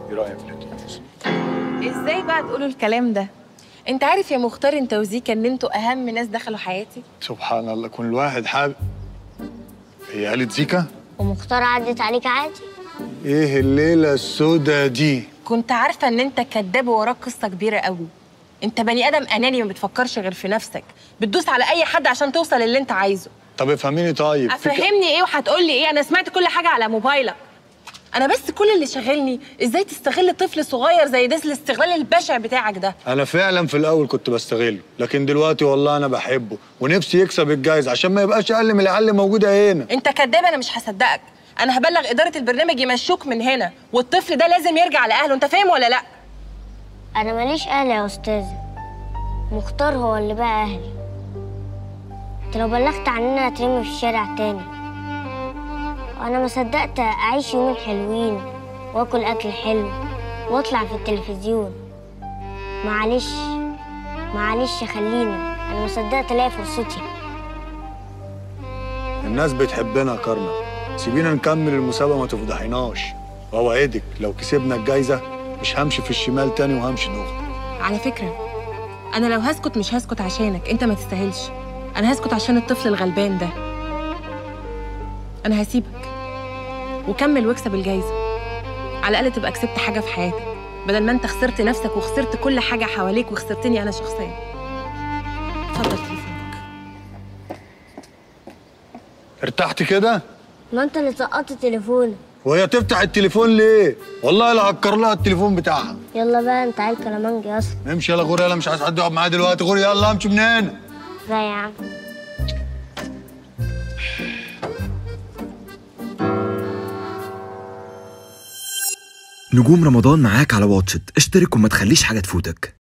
ايه رايك في الاتوبيس ازاي بقى تقولوا الكلام ده انت عارف يا مختار انت وزيكا ان انتوا اهم ناس دخلوا حياتي سبحان الله كل واحد حابب هي قالت زيكا ومختار عدت عليك عادي ايه الليله السودا دي كنت عارفه ان انت كداب ووراك قصه كبيره قوي انت بني ادم اناني ما بتفكرش غير في نفسك بتدوس على اي حد عشان توصل للي انت عايزه طب افهميني طيب في ك- افهمني ايه وهتقول لي ايه انا سمعت كل حاجه على موبايلك انا بس كل اللي شاغلني ازاي تستغل طفل صغير زي ده الاستغلال البشع بتاعك ده انا فعلا في الاول كنت بستغله لكن دلوقتي والله انا بحبه ونفسي يكسب الجايزه عشان ما يبقاش اقل من العيال اللي موجوده هنا انت كداب انا مش هصدقك انا هبلغ اداره البرنامج يمشوك من هنا والطفل ده لازم يرجع لاهله انت فاهم ولا لا انا ماليش اهل يا استاذه مختار هو اللي بقى اهلي انت لو بلغت عننا هترمي في الشارع تاني وانا ما صدقت اعيش يومين حلوين واكل اكل حلو واطلع في التلفزيون معلش معلش خلينا انا ما صدقت الاقي فرصتي الناس بتحبنا يا كارما سيبينا نكمل المسابقه ما تفضحيناش واوعدك لو كسبنا الجايزه مش همشي في الشمال تاني وهمشي دغري على فكره انا لو هسكت مش هسكت عشانك انت ما تستاهلش انا هسكت عشان الطفل الغلبان ده انا هسيبك وكمل واكسب الجايزه على الاقل تبقى كسبت حاجه في حياتك بدل ما انت خسرت نفسك وخسرت كل حاجه حواليك وخسرتني انا شخصيا اتفضل تليفونك ارتحت كده ما انت اللي سقطت تليفونك وهي تفتح التليفون ليه والله لا هكر لها التليفون بتاعها يلا بقى انت عيل كلامنجي اصلا امشي يلا غوري يلا مش عايز حد يقعد معايا دلوقتي غوري يلا امشي من هنا ازاي يا عم نجوم رمضان معاك على واتشت اشترك وما تخليش حاجة تفوتك